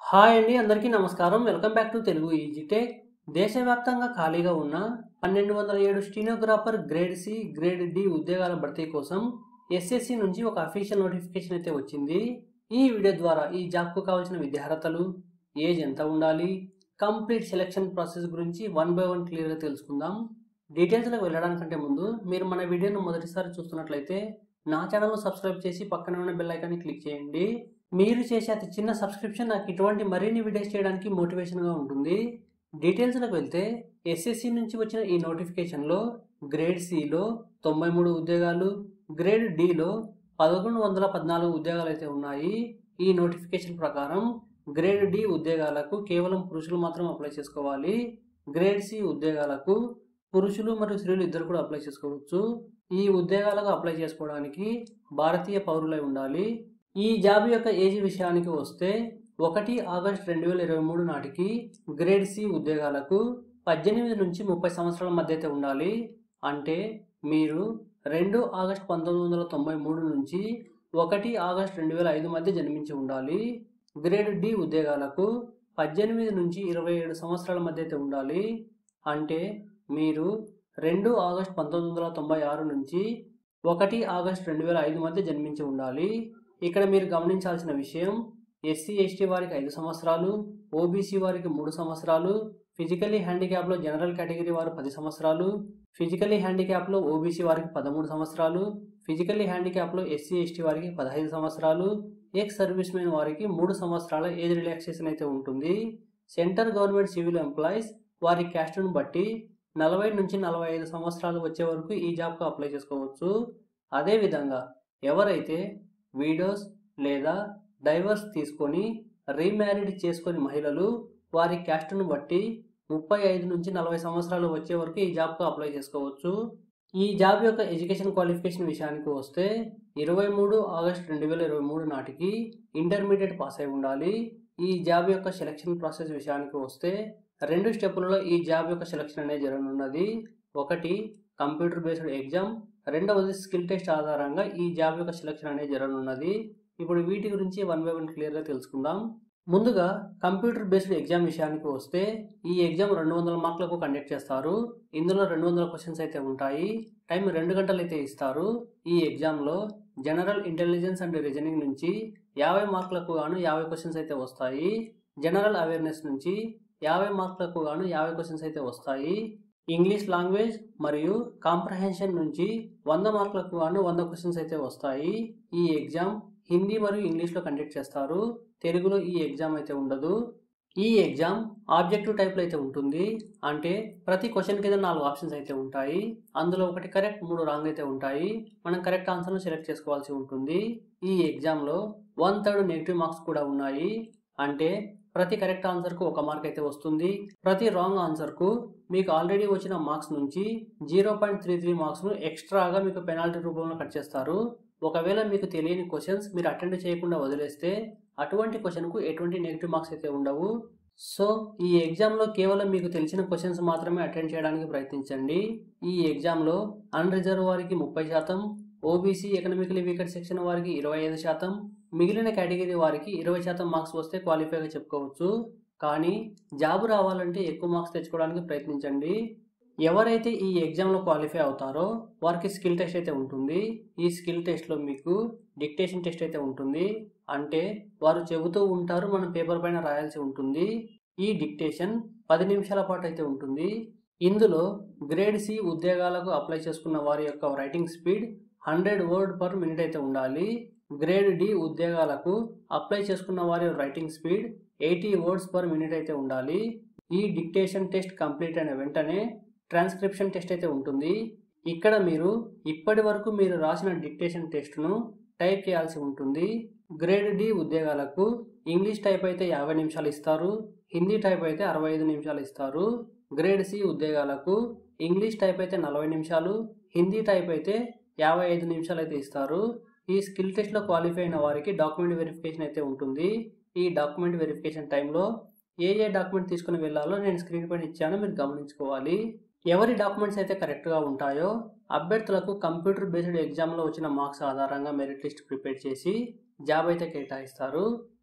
hi అండి అందరికీ నమస్కారం welcome back to Telugu EasyTech దేశవ్యాప్తంగా ఖాళీగా ఉన్న పన్నెండు వందల ఏడు stenographer grade C grade D ఉద్యోగాల భర్తీ కోసం ఎస్ఎస్సి నుంచి ఒక అఫీషియల్ నోటిఫికేషన్ అయితే వచ్చింది ఈ వీడియో ద్వారా ఈ జాబ్కు కావాల్సిన విద్యార్హతలు ఏజ్ ఎంత ఉండాలి కంప్లీట్ సెలెక్షన్ ప్రాసెస్ గురించి వన్ బై వన్ క్లియర్గా తెలుసుకుందాం డీటెయిల్స్లోకి వెళ్ళడానికంటే ముందు మీరు మన వీడియోను మొదటిసారి చూస్తున్నట్లయితే నా ఛానల్ను సబ్స్క్రైబ్ చేసి పక్కన ఉన్న బెల్ ఐకాన్ని క్లిక్ చేయండి మీరు చేసే అతి చిన్న సబ్స్క్రిప్షన్ నాకు ఇటువంటి మరిన్ని వీడియోస్ చేయడానికి మోటివేషన్గా ఉంటుంది డీటెయిల్స్లోకి వెళ్తే ఎస్ఎస్సి నుంచి వచ్చిన ఈ నోటిఫికేషన్లో గ్రేడ్ సిలో తొంభై మూడు ఉద్యోగాలు గ్రేడ్ డిలో పదకొండు వందల పద్నాలుగు ఉద్యోగాలు అయితే ఉన్నాయి ఈ నోటిఫికేషన్ ప్రకారం గ్రేడ్ డి ఉద్యోగాలకు కేవలం పురుషులు మాత్రం అప్లై చేసుకోవాలి గ్రేడ్ సి ఉద్యోగాలకు పురుషులు మరియు స్త్రీలు ఇద్దరు కూడా అప్లై చేసుకోవచ్చు ఈ ఉద్యోగాలకు అప్లై చేసుకోవడానికి భారతీయ పౌరులై ఉండాలి ఈ జాబ్ యొక్క ఏజ్ విషయానికి వస్తే ఒకటి ఆగస్ట్ రెండు వేల ఇరవై మూడు నాటికి గ్రేడ్ సి ఉద్యోగాలకు పద్దెనిమిది నుంచి ముప్పై సంవత్సరాల మధ్య అయితే ఉండాలి అంటే మీరు రెండు ఆగస్ట్ పంతొమ్మిది వందల తొంభై మూడు నుంచి ఒకటి ఆగస్ట్ రెండు వేల ఐదు మధ్య జన్మించి ఉండాలి గ్రేడ్ డి ఉద్యోగాలకు పద్దెనిమిది నుంచి ఇరవై ఏడు సంవత్సరాల మధ్య అయితే ఉండాలి అంటే మీరు రెండు ఆగస్ట్ పంతొమ్మిది వందల తొంభై ఆరు నుంచి ఒకటి ఆగస్ట్ రెండు వేల ఐదు మధ్య జన్మించి ఉండాలి ఇక్కడ మీరు గమనించాల్సిన విషయం ఎస్సీ ఎస్టీ వారికి ఐదు సంవత్సరాలు ఓబీసీ వారికి మూడు సంవత్సరాలు ఫిజికలీ హ్యాండిక్యాప్లో జనరల్ కేటగిరీ వారు పది సంవత్సరాలు ఫిజికలీ హ్యాండిక్యాప్లో ఓబీసీ వారికి పదమూడు సంవత్సరాలు ఫిజికలీ హ్యాండిక్యాప్లో ఎస్సీ ఎస్టీ వారికి పదహైదు సంవత్సరాలు ఎక్స్ సర్వీస్ మెన్ వారికి మూడు సంవత్సరాల ఏజ్ రిలాక్సేషన్ అయితే ఉంటుంది సెంటర్ గవర్నమెంట్ సివిల్ ఎంప్లాయీస్ వారి క్యాస్ట్ను బట్టి నలభై నుంచి నలభై ఐదు సంవత్సరాలు వచ్చే వరకు ఈ జాబ్కు అప్లై చేసుకోవచ్చు అదేవిధంగా ఎవరైతే వీడోస్ లేదా డైవర్స్ తీసుకొని రీమ్యారీడ్ చేసుకొని మహిళలు వారి క్యాస్ట్ను బట్టి ముప్పై ఐదు నుంచి నలభై సంవత్సరాలు వచ్చే వరకు ఈ జాబ్కు అప్లై చేసుకోవచ్చు ఈ జాబ్ యొక్క ఎడ్యుకేషన్ క్వాలిఫికేషన్ విషయానికి వస్తే ఇరవై మూడు ఆగస్ట్ రెండు వేల ఇరవై మూడు నాటికి ఇంటర్మీడియట్ పాస్ అయి ఉండాలి ఈ జాబ్ యొక్క సెలక్షన్ ప్రాసెస్ విషయానికి వస్తే రెండు స్టెప్పులలో ఈ జాబ్ యొక్క సెలక్షన్ అనేది జరగనున్నది ఒకటి కంప్యూటర్ బేస్డ్ ఎగ్జామ్ రెండవది స్కిల్ టెస్ట్ ఆధారంగా ఈ జాబ్ యొక్క సెలక్షన్ అనేది జరగనున్నది ఇప్పుడు వీటి గురించి వన్ బై వన్ క్లియర్గా తెలుసుకుందాం ముందుగా కంప్యూటర్ బేస్డ్ ఎగ్జామ్ విషయానికి వస్తే ఈ ఎగ్జామ్ రెండు వందల మార్కులకు కండక్ట్ చేస్తారు ఇందులో రెండు వందల క్వశ్చన్స్ అయితే ఉంటాయి టైం రెండు గంటలు అయితే ఇస్తారు ఈ ఎగ్జామ్లో జనరల్ ఇంటెలిజెన్స్ అండ్ రీజనింగ్ నుంచి యాభై మార్కులకు గాను యాభై క్వశ్చన్స్ అయితే వస్తాయి జనరల్ అవేర్నెస్ నుంచి యాభై మార్కులకు గాను యాభై క్వశ్చన్స్ అయితే వస్తాయి ఇంగ్లీష్ లాంగ్వేజ్ మరియు కాంప్రహెన్షన్ నుంచి వంద మార్కులకు గాను వంద క్వశ్చన్స్ అయితే వస్తాయి ఈ ఎగ్జామ్ హిందీ మరియు ఇంగ్లీష్లో కండక్ట్ చేస్తారు తెలుగులో ఈ ఎగ్జామ్ అయితే ఉండదు ఈ ఎగ్జామ్ ఆబ్జెక్టివ్ టైప్లో అయితే ఉంటుంది అంటే ప్రతి క్వశ్చన్ కింద నాలుగు ఆప్షన్స్ అయితే ఉంటాయి అందులో ఒకటి కరెక్ట్ మూడు రాంగ్ అయితే ఉంటాయి మనం కరెక్ట్ ఆన్సర్ను సెలెక్ట్ చేసుకోవాల్సి ఉంటుంది ఈ ఎగ్జామ్లో వన్ థర్డ్ నెగిటివ్ మార్క్స్ కూడా ఉన్నాయి అంటే ప్రతి కరెక్ట్ ఆన్సర్కు ఒక మార్క్ అయితే వస్తుంది ప్రతి రాంగ్ ఆన్సర్కు మీకు ఆల్రెడీ వచ్చిన మార్క్స్ నుంచి జీరో పాయింట్ త్రీ త్రీ మార్క్స్ను ఎక్స్ట్రాగా మీకు పెనాల్టీ రూపంలో కట్ చేస్తారు ఒకవేళ మీకు తెలియని క్వశ్చన్స్ మీరు అటెండ్ చేయకుండా వదిలేస్తే అటువంటి క్వశ్చన్కు ఎటువంటి నెగిటివ్ మార్క్స్ అయితే ఉండవు సో ఈ ఎగ్జామ్లో కేవలం మీకు తెలిసిన క్వశ్చన్స్ మాత్రమే అటెండ్ చేయడానికి ప్రయత్నించండి ఈ ఎగ్జామ్లో అన్రిజర్వ్ వారికి ముప్పై శాతం ఓబీసీ ఎకనామికలీ వీకర్ సెక్షన్ వారికి ఇరవై ఐదు శాతం మిగిలిన కేటగిరీ వారికి ఇరవై శాతం మార్క్స్ వస్తే క్వాలిఫైగా చెప్పుకోవచ్చు కానీ జాబ్ రావాలంటే ఎక్కువ మార్క్స్ తెచ్చుకోవడానికి ప్రయత్నించండి ఎవరైతే ఈ ఎగ్జామ్లో క్వాలిఫై అవుతారో వారికి స్కిల్ టెస్ట్ అయితే ఉంటుంది ఈ స్కిల్ టెస్ట్లో మీకు డిక్టేషన్ టెస్ట్ అయితే ఉంటుంది అంటే వారు చెబుతూ ఉంటారు మనం పేపర్ పైన రాయాల్సి ఉంటుంది ఈ డిక్టేషన్ పది నిమిషాల పాటు అయితే ఉంటుంది ఇందులో గ్రేడ్ సి ఉద్యోగాలకు అప్లై చేసుకున్న వారి యొక్క writing speed hundred word per minute అయితే ఉండాలి గ్రేడ్ డి ఉద్యోగాలకు అప్లై చేసుకున్న వారి writing speed eighty words per minute అయితే ఉండాలి ఈ డిక్టేషన్ టెస్ట్ కంప్లీట్ అయిన వెంటనే ట్రాన్స్క్రిప్షన్ టెస్ట్ అయితే ఉంటుంది ఇక్కడ మీరు ఇప్పటి వరకు మీరు రాసిన డిక్టేషన్ టెస్ట్ను టైప్ చేయాల్సి ఉంటుంది గ్రేడ్ డి ఉద్యోగాలకు ఇంగ్లీష్ టైప్ అయితే యాభై నిమిషాలు ఇస్తారు హిందీ టైప్ అయితే అరవై ఐదు నిమిషాలు ఇస్తారు గ్రేడ్ సి ఉద్యోగాలకు ఇంగ్లీష్ టైప్ అయితే నలభై నిమిషాలు హిందీ టైప్ అయితే యాభై ఐదు నిమిషాలు అయితే ఇస్తారు ఈ స్కిల్ టెస్ట్లో క్వాలిఫై అయిన వారికి డాక్యుమెంట్ వెరిఫికేషన్ అయితే ఉంటుంది ఈ డాక్యుమెంట్ వెరిఫికేషన్ టైంలో ఏ ఏ డాక్యుమెంట్ తీసుకుని వెళ్ళాలో నేను స్క్రీన్ పైన ఇచ్చానో మీరు గమనించుకోవాలి ఎవరి డాక్యుమెంట్స్ అయితే కరెక్ట్గా ఉంటాయో అభ్యర్థులకు కంప్యూటర్ బేస్డ్ ఎగ్జామ్లో వచ్చిన మార్క్స్ ఆధారంగా మెరిట్ లిస్ట్ ప్రిపేర్ చేసి జాబ్ అయితే కేటాయిస్తారు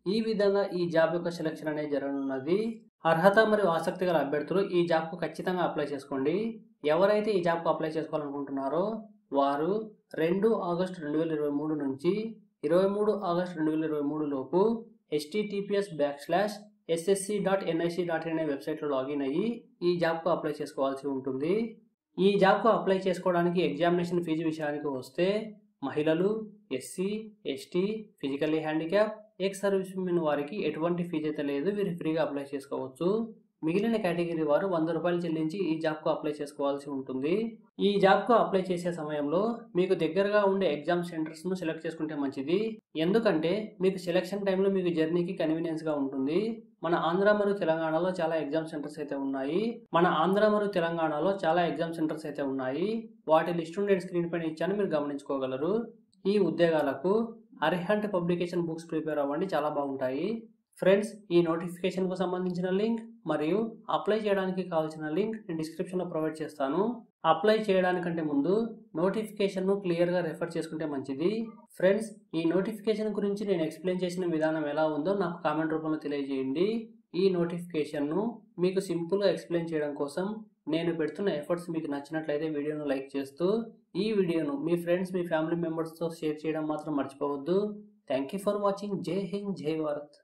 ఈ విధంగా ఈ జాబ్ యొక్క సెలక్షన్ అనేది జరగనున్నది అర్హత మరియు ఆసక్తి గల అభ్యర్థులు ఈ జాబ్కు ఖచ్చితంగా అప్లై చేసుకోండి ఎవరైతే ఈ జాబ్కు అప్లై చేసుకోవాలనుకుంటున్నారో వారు రెండు ఆగస్టు రెండు వేల ఇరవై మూడు నుంచి ఇరవై మూడు ఆగస్టు రెండు వేల ఇరవై మూడు లోపు HTTPS backslash SSC dot NIC dot in అనే వెబ్సైట్లో లాగిన్ అయ్యి ఈ జాబ్కు అప్లై చేసుకోవాల్సి ఉంటుంది ఈ జాబ్కు అప్లై చేసుకోవడానికి ఎగ్జామినేషన్ ఫీజు విషయానికి వస్తే మహిళలు SC ST physically handicap ex servicemen వారికి ఎటువంటి ఫీజు అయితే లేదు వీరు ఫ్రీగా అప్లై చేసుకోవచ్చు మిగిలిన కేటగిరీ వారు వంద రూపాయలు చెల్లించి ఈ జాబ్కు అప్లై చేసుకోవాల్సి ఉంటుంది ఈ జాబ్కు అప్లై చేసే సమయంలో మీకు దగ్గరగా ఉండే ఎగ్జామ్ సెంటర్స్ను సెలెక్ట్ చేసుకుంటే మంచిది ఎందుకంటే మీకు సెలెక్షన్ టైంలో మీకు జర్నీకి కన్వీనియన్స్గా ఉంటుంది మన ఆంధ్ర మరియు తెలంగాణలో చాలా ఎగ్జామ్ సెంటర్స్ అయితే ఉన్నాయి మన ఆంధ్ర మరియు తెలంగాణలో చాలా ఎగ్జామ్ సెంటర్స్ అయితే ఉన్నాయి వాటి లిస్ట్ నేను స్క్రీన్ పైన ఇచ్చాను మీరు గమనించుకోగలరు ఈ ఉద్యోగాలకు అర్హంట్ పబ్లికేషన్ బుక్స్ ప్రిపేర్ అవ్వండి చాలా బాగుంటాయి ఫ్రెండ్స్ ఈ నోటిఫికేషన్కు సంబంధించిన లింక్ మరియు అప్లై చేయడానికి కావాల్సిన లింక్ నేను డిస్క్రిప్షన్లో ప్రొవైడ్ చేస్తాను అప్లై చేయడానికంటే ముందు నోటిఫికేషన్ను క్లియర్గా రెఫర్ చేసుకుంటే మంచిది ఫ్రెండ్స్ ఈ నోటిఫికేషన్ గురించి నేను ఎక్స్ప్లెయిన్ చేసిన విధానం ఎలా ఉందో నాకు కామెంట్ రూపంలో తెలియజేయండి ఈ నోటిఫికేషన్ను మీకు సింపుల్గా ఎక్స్ప్లెయిన్ చేయడం కోసం నేను పెడుతున్న ఎఫర్ట్స్ మీకు నచ్చినట్లయితే వీడియోను లైక్ చేస్తూ ఈ వీడియోను మీ ఫ్రెండ్స్ మీ ఫ్యామిలీ మెంబర్స్తో షేర్ చేయడం మాత్రం మర్చిపోవద్దు థ్యాంక్ యూ ఫర్ వాచింగ్ జై హింద్ జై భారత్